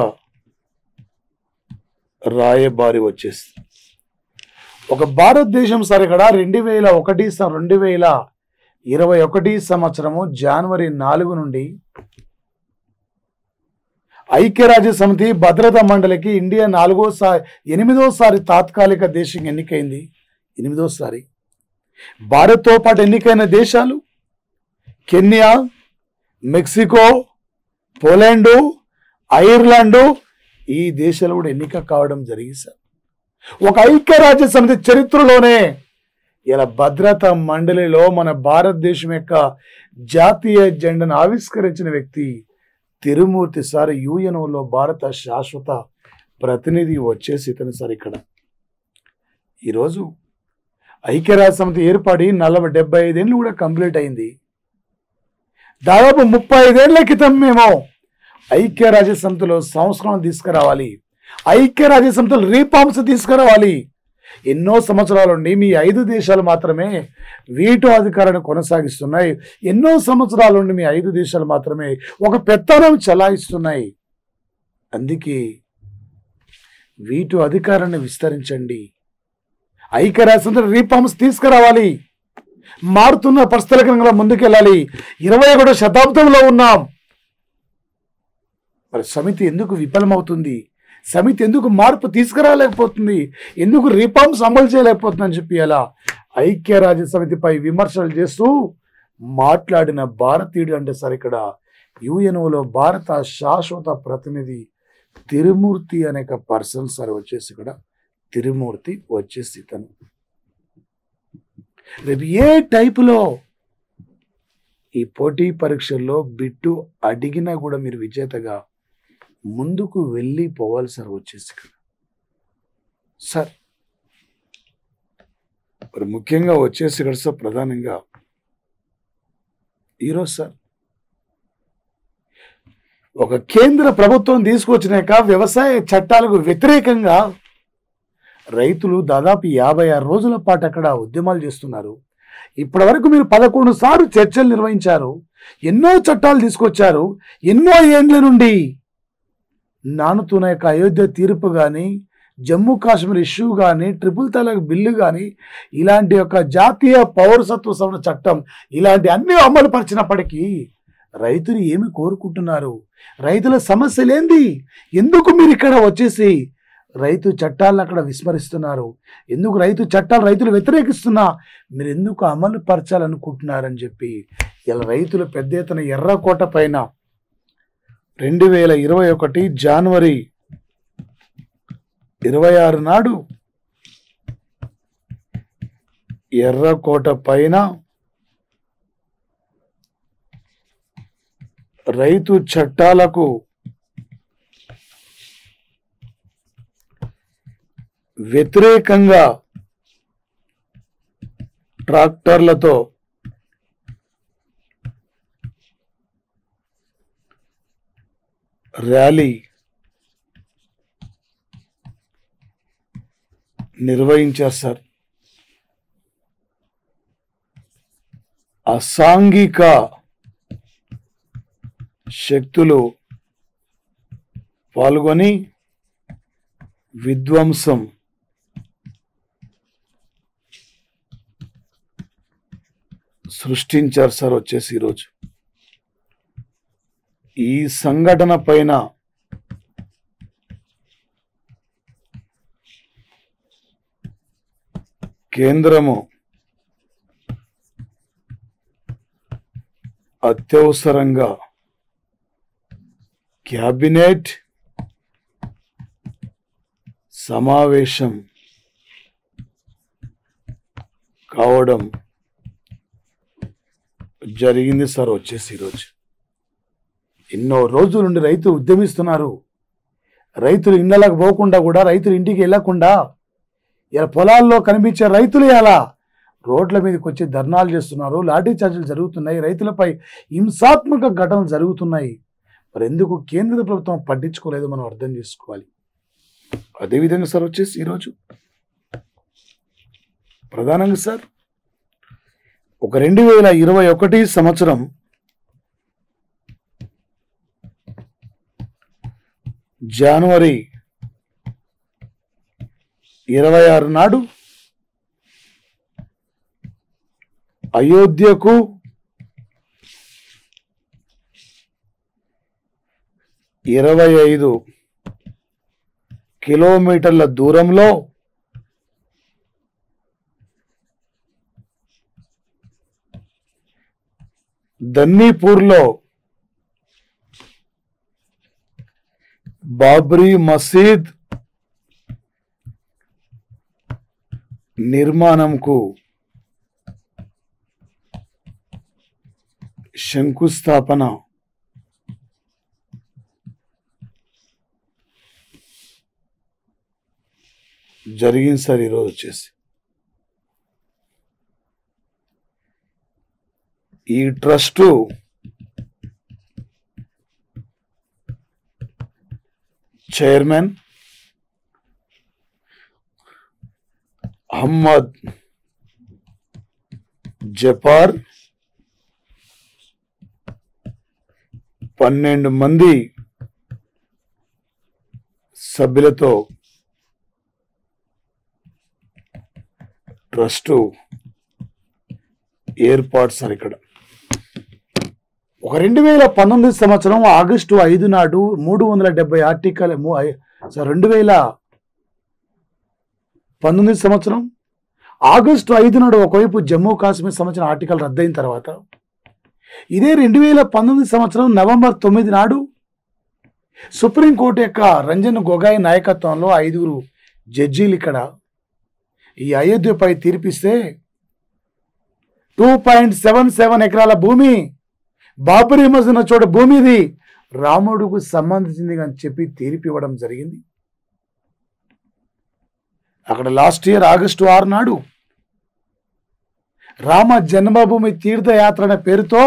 రాయబారి వచ్చేసి ఒక భారతదేశం సార్ ఇక్కడ రెండు వేల ఒకటి సం- రెండు వేల ఇరవై ఒకటి సంవత్సరము జనవరి నాలుగు నుండి ఐక్యరాజ్య సమితి భద్రతా మండలికి ఇండియా నాలుగోసారి ఎనిమిదోసారి తాత్కాలిక దేశం ఎన్నికైంది ఎనిమిదోసారి భారత్తో పాటు ఎన్నికైన దేశాలు కెన్యా మెక్సికో పోలాండు ఐర్లాండు ఈ దేశాలు కూడా ఎన్నిక కావడం జరిగింది సార్ ఒక ఐక్యరాజ్య సమితి చరిత్రలోనే ఇలా భద్రతా మండలిలో మన భారతదేశం యొక్క జాతీయ జెండాను ఆవిష్కరించిన వ్యక్తి తిరుమూర్తి సార్ యుఎన్ఓలో భారత శాశ్వత ప్రతినిధి వచ్చేసి ఇతను సార్ ఇక్కడ ఈరోజు ఐక్యరాజ్య సమితి ఏర్పడి నలభై డెబ్బై ఐదేళ్ళు కూడా కంప్లీట్ అయింది దాదాపు ముప్పై ఐదేళ్ల క్రితం మేము ఐక్యరాజ్య సమితిలో సంస్కరణ తీసుకురావాలి ఐక్యరాజ్య సమితిలో రీఫార్మ్స్ తీసుకురావాలి ఎన్నో సంవత్సరాల నుండి మీ ఐదు దేశాలు మాత్రమే వీటో అధికారాన్ని కొనసాగిస్తున్నాయి ఎన్నో సంవత్సరాల నుండి మీ ఐదు దేశాలు మాత్రమే ఒక పెత్తనం చలాయిస్తున్నాయి అందుకే వీటో అధికారాన్ని విస్తరించండి ఐక్యరాజ్య సమితి రీఫార్మ్స్ తీసుకురావాలి మారుతున్న పరిస్థితులకు అనుగుణంగా ముందుకెళ్ళాలి ఇరవై ఒకటో శతాబ్దంలో ఉన్నాం మరి సమితి ఎందుకు విఫలమవుతుంది సమితి ఎందుకు మార్పు తీసుకురాలేకపోతుంది ఎందుకు రిఫార్మ్స్ అమలు చేయలేకపోతుంది అని చెప్పి అలా ఐక్యరాజ్య సమితిపై విమర్శలు చేస్తూ మాట్లాడిన భారతీయుడు అంటే సార్ ఇక్కడ యుఎన్ఓలో భారత శాశ్వత ప్రతినిధి తిరుమూర్తి అనే పర్సన్ సార్ వచ్చేసి ఇక్కడ తిరుమూర్తి వచ్చేసి తను రేపు ఏ టైపులో ఈ పోటీ పరీక్షల్లో బిట్టు అడిగినా కూడా మీరు విజేతగా ముందుకు వెళ్ళి పోవాలి సార్ వచ్చేసి ఇక్కడ సార్ మరి ముఖ్యంగా వచ్చేసి ఇక్కడ సార్ ప్రధానంగా ఈరోజు సార్ ఒక కేంద్ర ప్రభుత్వం తీసుకొచ్చినాక వ్యవసాయ చట్టాలకు వ్యతిరేకంగా రైతులు దాదాపు యాభై ఆరు రోజుల పాటు అక్కడ ఉద్యమాలు చేస్తున్నారు ఇప్పటి వరకు మీరు పదకొండు సార్లు చర్చలు నిర్వహించారు ఎన్నో చట్టాలు తీసుకొచ్చారు ఎన్నో ఏండ్ల నుండి నానుతున్న యొక్క అయోధ్య తీర్పు కానీ జమ్మూ కాశ్మీర్ ఇష్యూ కానీ ట్రిపుల్ తలాక్ బిల్లు కానీ ఇలాంటి యొక్క జాతీయ పౌరసత్వ సవరణ చట్టం ఇలాంటి అన్ని అమలు పరిచినప్పటికీ రైతులు ఏమి కోరుకుంటున్నారు రైతుల సమస్యలేంది ఎందుకు మీరు ఇక్కడ వచ్చేసి రైతు చట్టాలను అక్కడ విస్మరిస్తున్నారు ఎందుకు రైతు చట్టాలు రైతులు వ్యతిరేకిస్తున్నా మీరు ఎందుకు అమలు పరచాలనుకుంటున్నారని చెప్పి ఇలా రైతులు పెద్ద ఎత్తున ఎర్రకోట పైన రెండు వేల ఇరవై ఒకటి జనవరి ఇరవై ఆరు నాడు ఎర్రకోట పైన రైతు చట్టాలకు వ్యతిరేకంగా ట్రాక్టర్లతో ర్యాలీ నిర్వహించారు సార్ అసాంఘిక శక్తులు పాల్గొని విధ్వంసం సృష్టించారు సార్ వచ్చేసి ఈరోజు ఈ సంఘటన పైన కేంద్రము అత్యవసరంగా క్యాబినెట్ సమావేశం కావడం జరిగింది సార్ వచ్చేసి ఈరోజు ఎన్నో రోజుల నుండి రైతులు ఉద్యమిస్తున్నారు రైతులు ఇళ్ళకి పోకుండా కూడా రైతులు ఇంటికి వెళ్ళకుండా ఇలా పొలాల్లో కనిపించే రైతులు ఎలా రోడ్ల మీదకి వచ్చి ధర్నాలు చేస్తున్నారు లాఠీ చార్జీలు జరుగుతున్నాయి రైతులపై హింసాత్మక ఘటనలు జరుగుతున్నాయి మరి ఎందుకు కేంద్ర ప్రభుత్వం పట్టించుకోలేదు మనం అర్థం చేసుకోవాలి అదేవిధంగా సార్ వచ్చేసి ఈరోజు ప్రధానంగా సార్ ఒక రెండు వేల ఇరవై ఒకటి సంవత్సరం జనవరి ఇరవై ఆరు నాడు అయోధ్యకు ఇరవై ఐదు కిలోమీటర్ల దూరంలో దన్నీపూర్లో బాబ్రీ మసీద్ నిర్మాణంకు శంకుస్థాపన జరిగింది సార్ ఈరోజు వచ్చేసి ఈ ట్రస్టు చైర్మన్ అహ్మద్ జపార్ పన్నెండు మంది సభ్యులతో ట్రస్టు ఏర్పాటు సార్ ఇక్కడ ఒక రెండు వేల పంతొమ్మిది సంవత్సరం ఆగస్టు ఐదు నాడు మూడు వందల డెబ్బై ఆర్టికల్ ము- ఐ- సార్ రెండు వేల పంతొమ్మిది సంవత్సరం ఆగస్టు ఐదు నాడు ఒకవైపు జమ్మూ కాశ్మీర్ సంబంధించిన ఆర్టికల్ రద్దయిన తర్వాత ఇదే రెండు వేల పంతొమ్మిది సంవత్సరం నవంబర్ తొమ్మిది నాడు సుప్రీంకోర్టు యొక్క రంజన్ గొగాయ్ నాయకత్వంలో ఐదుగురు జడ్జీలు ఇక్కడ ఈ అయోధ్యపై తీర్పిస్తే టూ పాయింట్ సెవెన్ సెవెన్ ఎకరాల భూమి బాబరీ మసీద్ ఉన్న చోట భూమి ఇది రాముడుకు సంబంధించింది అని చెప్పి తీర్పు ఇవ్వడం జరిగింది అక్కడ లాస్ట్ ఇయర్ ఆగస్టు ఆరు నాడు రామ జన్మభూమి తీర్థయాత్ర అనే పేరుతో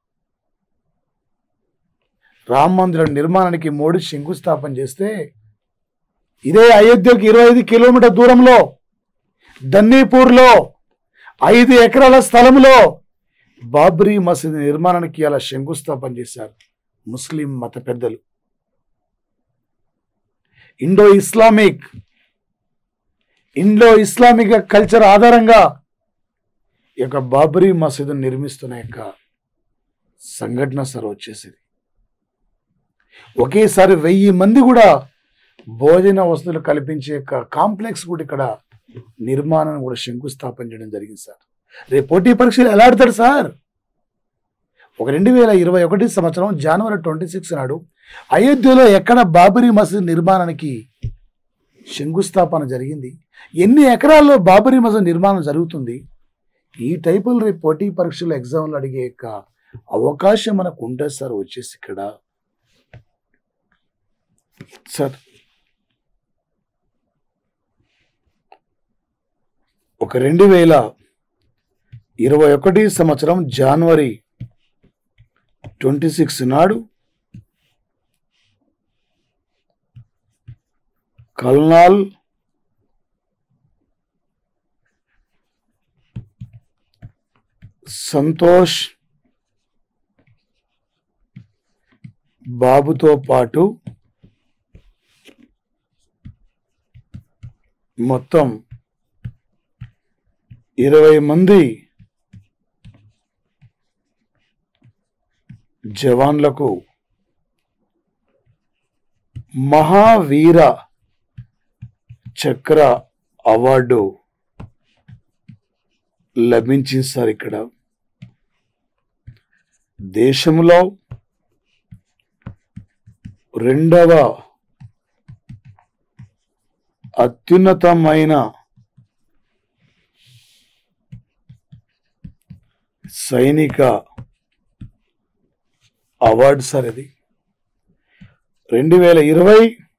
రామ మందిరం నిర్మాణానికి మోడీ శంకుస్థాపన చేస్తే ఇదే అయోధ్యకు ఇరవై ఐదు కిలోమీటర్ దూరంలో దన్నీపూర్లో ఐదు ఎకరాల స్థలంలో బాబ్రీ మసీద్ నిర్మాణానికి అలా శంకుస్థాపన చేశారు ముస్లిం మత పెద్దలు Indo Islamic Indo Islamic culture ఆధారంగా ఈ యొక్క బాబ్రీ మసీదు నిర్మిస్తున్న యొక్క సంఘటన సార్ వచ్చేసింది ఒకేసారి వెయ్యి మంది కూడా భోజన వసతులు కల్పించే యొక్క కాంప్లెక్స్ కూడా ఇక్కడ నిర్మాణం కూడా శంకుస్థాపన చేయడం జరిగింది సార్ రేపు పోటీ పరీక్షలు ఎలా ఆడతాడు సార్ ఒక రెండు వేల ఇరవై ఒకటి సంవత్సరం జనవరి ట్వంటీ సిక్స్ నాడు అయోధ్యలో ఎక్కడ బాబరీ మసీద్ నిర్మాణానికి శంకుస్థాపన జరిగింది ఎన్ని ఎకరాల్లో బాబరీ మసీద్ నిర్మాణం జరుగుతుంది ఈ టైపులు రేపు పోటీ పరీక్షలు ఎగ్జామ్లు అడిగే యొక్క అవకాశం మనకు ఉంటుంది సార్ వచ్చేసి ఇక్కడ సార్ ఒక రెండు వేల ఇరవై ఒకటి సంవత్సరం జనవరి ట్వంటీ సిక్స్ నాడు కల్నాల్ సంతోష్ బాబుతో పాటు మొత్తం ఇరవై మంది జవాన్లకు మహావీర చక్ర అవార్డు లభించింది సార్ ఇక్కడ దేశంలో రెండవ అత్యున్నతమైన సైనిక అవార్డు సార్ ఇది రెండు వేల ఇరవై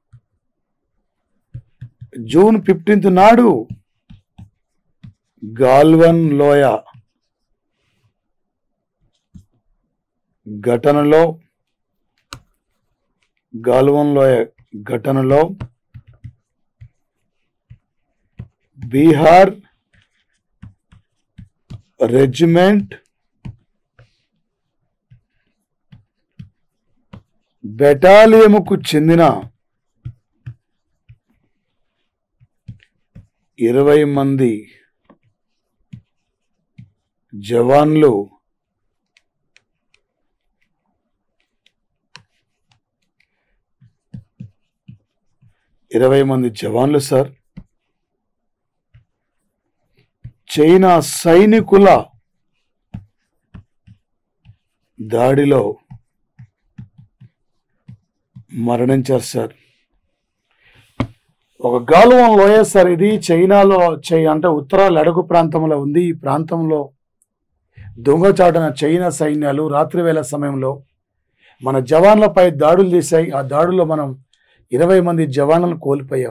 జూన్ ఫిఫ్టీన్త్ నాడు గాల్వన్ లోయ ఘటనలో గాల్వన్ లోయ ఘటనలో బీహార్ రెజిమెంట్ బెటాలియముకు చెందిన ఇరవై మంది జవాన్లు ఇరవై మంది జవాన్లు సార్ చైనా సైనికుల దాడిలో మరణించారు సార్ ఒక గాలువం లోయ సార్ ఇది చైనాలో చై అంటే ఉత్తరాల అడుగు ప్రాంతంలో ఉంది ఈ ప్రాంతంలో దొంగచాటున చైనా సైన్యాలు రాత్రివేళ సమయంలో మన జవాన్లపై దాడులు చేశాయి ఆ దాడుల్లో మనం ఇరవై మంది జవాన్లను కోల్పోయాం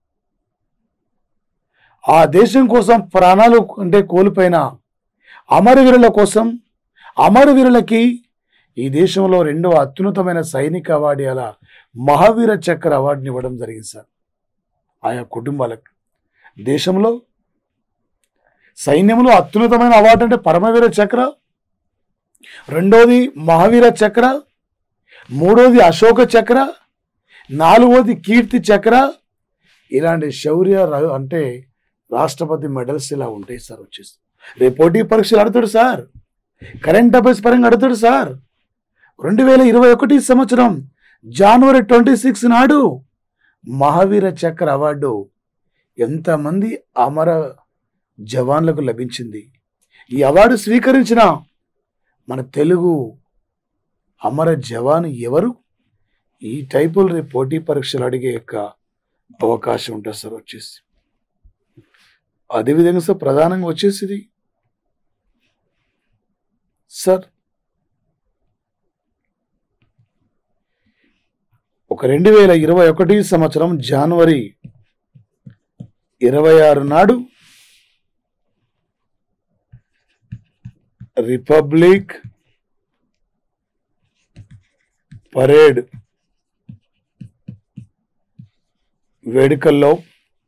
ఆ దేశం కోసం ప్రాణాలు అంటే కోల్పోయిన అమరవీరుల కోసం అమరవీరులకి ఈ దేశంలో రెండవ అత్యున్నతమైన సైనిక అవార్డు అలా మహావీర చక్ర అవార్డుని ఇవ్వడం జరిగింది సార్ ఆయా కుటుంబాలకు దేశంలో సైన్యంలో అత్యున్నతమైన అవార్డు అంటే పరమవీర చక్ర రెండోది మహావీర చక్ర మూడోది అశోక చక్ర నాలుగోది కీర్తి చక్ర ఇలాంటి శౌర్య ర- అంటే రాష్ట్రపతి మెడల్స్ ఇలా ఉంటాయి సార్ వచ్చేసి రేపు పోటీ పరీక్షలు అడుగుతాడు సార్ కరెంట్ అఫైర్స్ పరంగా అడుగుతాడు సార్ రెండు వేల ఇరవై ఒకటి సంవత్సరం జనవరి ట్వంటీ సిక్స్ నాడు మహావీర చక్ర అవార్డు ఎంతమంది అమర జవాన్లకు లభించింది ఈ అవార్డు స్వీకరించిన మన తెలుగు అమర జవాన్ ఎవరు ఈ టైపులు రేపు పోటీ పరీక్షలు అడిగే యొక్క అవకాశం ఉంటుంది సార్ వచ్చేసి అదేవిధంగా సార్ ప్రధానంగా వచ్చేసి ఇది సార్ ఒక రెండు వేల ఇరవై ఒకటి సంవత్సరం జనవరి ఇరవై ఆరు నాడు రిపబ్లిక్ పరేడ్ వేడుకల్లో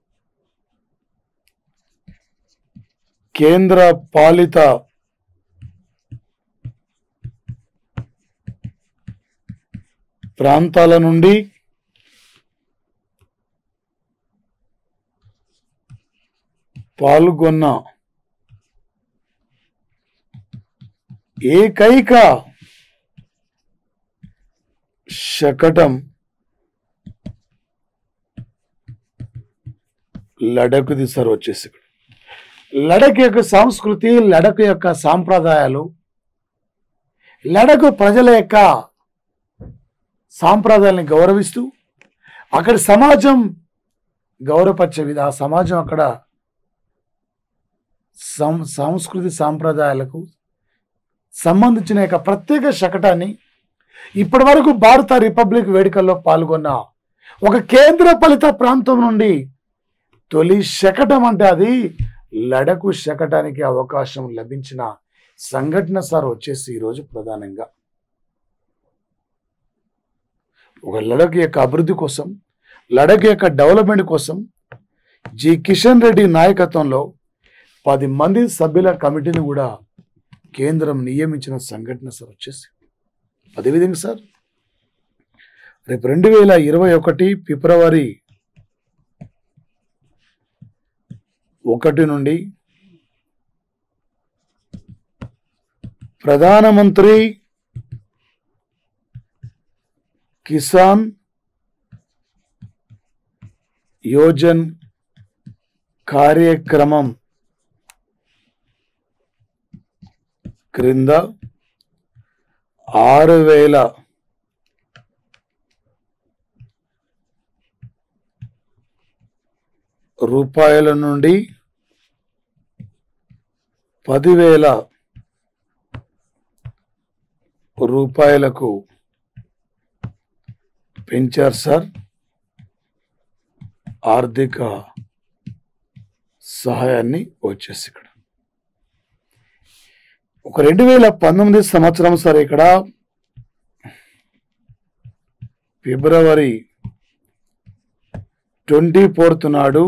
కేంద్ర పాలిత ప్రాంతాల నుండి పాల్గొన్న ఏకైక శకటం లడకుది సార్ వచ్చేసి ఇక్కడ. లడక్ యొక్క సంస్కృతి లడక్ యొక్క సాంప్రదాయాలు లడక్ ప్రజల యొక్క సాంప్రదాయాలను గౌరవిస్తూ అక్కడి సమాజం గౌరవపరిచే విధ ఆ సమాజం అక్కడ సం సంస్కృతి సాంప్రదాయాలకు సంబంధించిన యొక్క ప్రత్యేక శకటాన్ని ఇప్పటి వరకు భారత రిపబ్లిక్ వేడుకల్లో పాల్గొన్న ఒక కేంద్ర ఫలిత ప్రాంతం నుండి తొలి శకటం అంటే అది లడకు శకటానికి అవకాశం లభించిన సంఘటన సార్ వచ్చేసి ఈరోజు ప్రధానంగా ఒక లడక్ యొక్క అభివృద్ధి కోసం లడక్ యొక్క డెవలప్మెంట్ కోసం జి కిషన్ రెడ్డి నాయకత్వంలో పది మంది సభ్యుల కమిటీని కూడా కేంద్రం నియమించిన సంఘటన సార్ వచ్చేసి అదేవిధంగా సార్ రేపు రెండు వేల ఇరవై ఒకటి ఫిబ్రవరి ఒకటి నుండి ప్రధానమంత్రి కిసాన్ యోజన్ కార్యక్రమం క్రింద ఆరు వేల రూపాయల నుండి పదివేల రూపాయలకు పెంచారు సార్ ఆర్థిక సహాయాన్ని వచ్చేసి ఇక్కడ ఒక రెండు వేల పంతొమ్మిది సంవత్సరం సార్ ఇక్కడ ఫిబ్రవరి ట్వంటీ ఫోర్త్ నాడు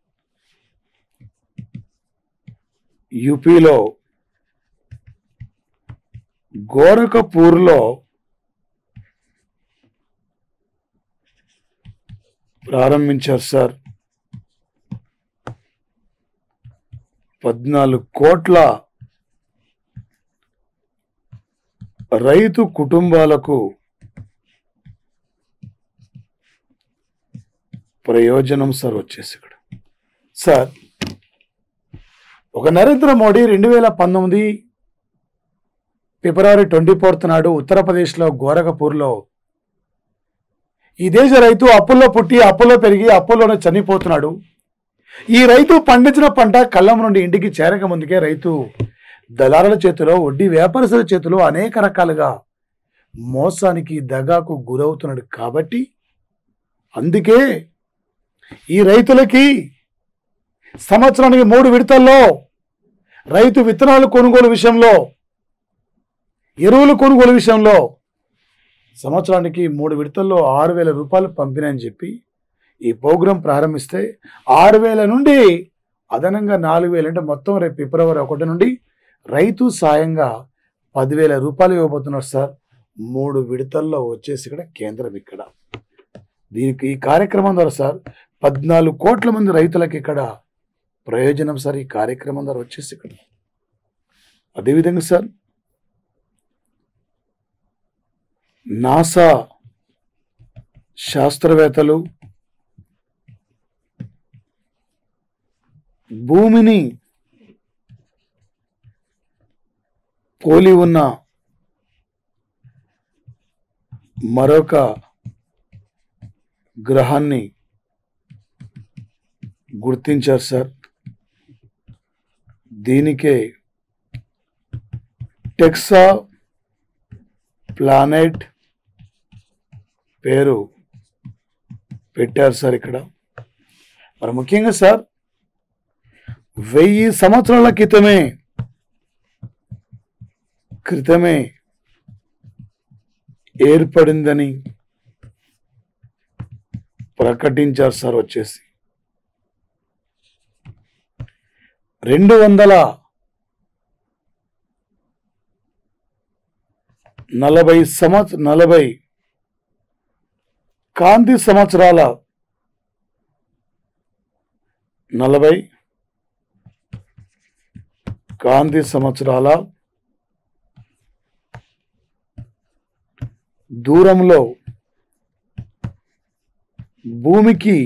యూపీలో గోరఖపూర్లో ప్రారంభించారు సార్ పద్నాలుగు కోట్ల రైతు కుటుంబాలకు ప్రయోజనం సార్ వచ్చేసి ఇక్కడ సార్ ఒక నరేంద్ర మోడీ రెండు వేల పంతొమ్మిది ఫిబ్రవరి ట్వంటీ ఫోర్త్ నాడు ఉత్తరప్రదేశ్లో గోరఖపూర్లో ఈ దేశ రైతు అప్పుల్లో పుట్టి అప్పుల్లో పెరిగి అప్పుల్లోనే చనిపోతున్నాడు ఈ రైతు పండించిన పంట కళ్ళం నుండి ఇంటికి చేరక ముందుకే రైతు దళారుల చేతిలో వడ్డీ వ్యాపారస్తుల చేతిలో అనేక రకాలుగా మోసానికి దగాకు గురవుతున్నాడు కాబట్టి అందుకే ఈ రైతులకి సంవత్సరానికి మూడు విడతల్లో రైతు విత్తనాలు కొనుగోలు విషయంలో ఎరువుల కొనుగోలు విషయంలో సంవత్సరానికి మూడు విడతల్లో ఆరు వేల రూపాయలు పంపిణని చెప్పి ఈ ప్రోగ్రాం ప్రారంభిస్తే ఆరు వేల నుండి అదనంగా నాలుగు వేలు అంటే మొత్తం రేపు ఫిబ్రవరి ఒకటి నుండి రైతు సాయంగా పదివేల రూపాయలు ఇవ్వబోతున్నారు సార్ మూడు విడతల్లో వచ్చేసి ఇక్కడ కేంద్రం ఇక్కడ దీనికి ఈ కార్యక్రమం ద్వారా సార్ పద్నాలుగు కోట్ల మంది రైతులకు ఇక్కడ ప్రయోజనం సార్ ఈ కార్యక్రమం ద్వారా వచ్చేసి ఇక్కడ అదేవిధంగా సార్ నాసా శాస్త్రవేత్తలు భూమిని పోలి ఉన్న మరొక గ్రహాన్ని గుర్తించారు సార్ దీనికే టెక్సా ప్లానెట్ పేరు పెట్టారు సార్ ఇక్కడ మరి ముఖ్యంగా సార్ వెయ్యి సంవత్సరాల క్రితమే క్రితమే ఏర్పడిందని ప్రకటించారు సార్ వచ్చేసి రెండు వందల నలభై సంవత్సర నలభై కాంతి సంవత్సరాల నలభై కాంతి సంవత్సరాల దూరంలో భూమికి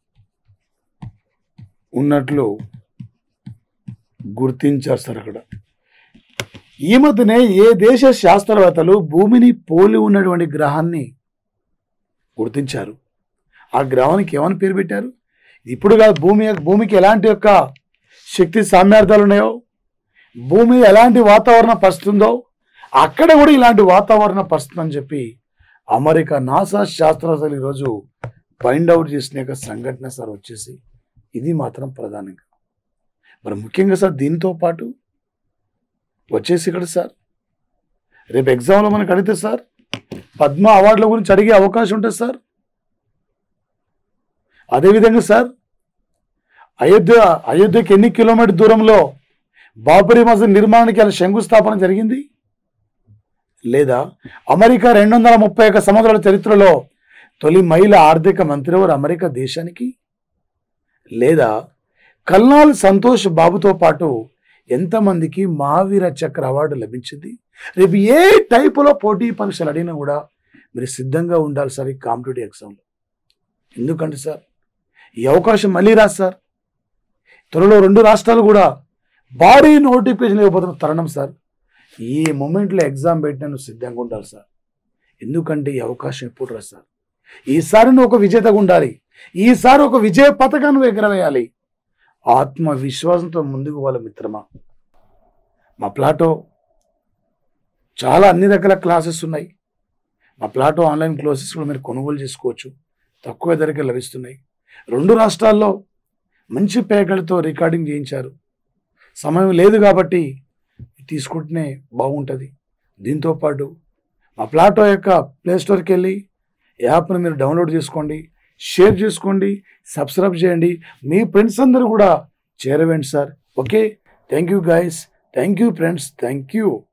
ఉన్నట్లు గుర్తించారు సార్ అక్కడ ఈ మధ్యనే ఏ దేశ శాస్త్రవేత్తలు భూమిని పోలి ఉన్నటువంటి గ్రహాన్ని గుర్తించారు ఆ గ్రహానికి ఏమని పేరు పెట్టారు ఇప్పుడు కాదు భూమి భూమికి ఎలాంటి యొక్క శక్తి సామ్యార్థాలు ఉన్నాయో భూమి ఎలాంటి వాతావరణ పరిస్థితుందో అక్కడ కూడా ఇలాంటి వాతావరణ పరిస్థితి అని చెప్పి అమెరికా నాసా శాస్త్రవేత్తలు ఈరోజు ఫైండ్ అవుట్ చేసిన యొక్క సంఘటన సార్ వచ్చేసి ఇది మాత్రం ప్రధానంగా మరి ముఖ్యంగా సార్ దీంతో పాటు వచ్చేసి ఇక్కడ సార్ రేపు ఎగ్జామ్లో మనకు అడిగితే సార్ పద్మ అవార్డుల గురించి అడిగే అవకాశం ఉంటుంది సార్ అదేవిధంగా సార్ అయోధ్య అయోధ్యకి ఎన్ని కిలోమీటర్ దూరంలో బాబరీ మసీద్ నిర్మాణానికి అలా శంకుస్థాపన జరిగింది లేదా అమెరికా రెండు వందల ముప్పై ఒక్క సంవత్సరాల చరిత్రలో తొలి మహిళ ఆర్థిక మంత్రి ఎవరు అమెరికా దేశానికి లేదా కల్నాల్ సంతోష్ బాబుతో పాటు ఎంతమందికి మహావీర చక్ర అవార్డు లభించింది రేపు ఏ టైపులో పోటీ పరీక్షలు అడిగినా కూడా మీరు సిద్ధంగా ఉండాలి సార్ ఈ కాంపిటేటివ్ ఎగ్జామ్లో ఎందుకంటే సార్ ఈ అవకాశం మళ్ళీ రాదు సార్ త్వరలో రెండు రాష్ట్రాలు కూడా భారీ నోటిఫికేషన్ ఇవ్వబోతున్న తరుణం సార్ ఈ మూమెంట్లో ఎగ్జామ్ పెట్టినా నువ్వు సిద్ధంగా ఉండాలి సార్ ఎందుకంటే ఈ అవకాశం ఎప్పుడు రా సార్ ఈసారి నువ్వు ఒక విజేతగా ఉండాలి ఈసారి ఒక విజయ పథకాన్ని నువ్వు ఎగరవేయాలి ఆత్మవిశ్వాసంతో ముందుకు వాళ్ళ మిత్రమా మా ప్లాటో చాలా అన్ని రకాల క్లాసెస్ ఉన్నాయి మా ప్లాటో ఆన్లైన్ క్లాసెస్ కూడా మీరు కొనుగోలు చేసుకోవచ్చు తక్కువ ధరకే లభిస్తున్నాయి రెండు రాష్ట్రాల్లో మంచి పేకలతో రికార్డింగ్ చేయించారు సమయం లేదు కాబట్టి తీసుకుంటేనే బాగుంటుంది దీంతో పాటు మా ప్లాటో యొక్క ప్లే స్టోర్కి వెళ్ళి యాప్ని మీరు డౌన్లోడ్ చేసుకోండి షేర్ చేసుకోండి సబ్స్క్రైబ్ చేయండి మీ ఫ్రెండ్స్ అందరూ కూడా చేరవేయండి sir okay thank you guys thank you friends thank you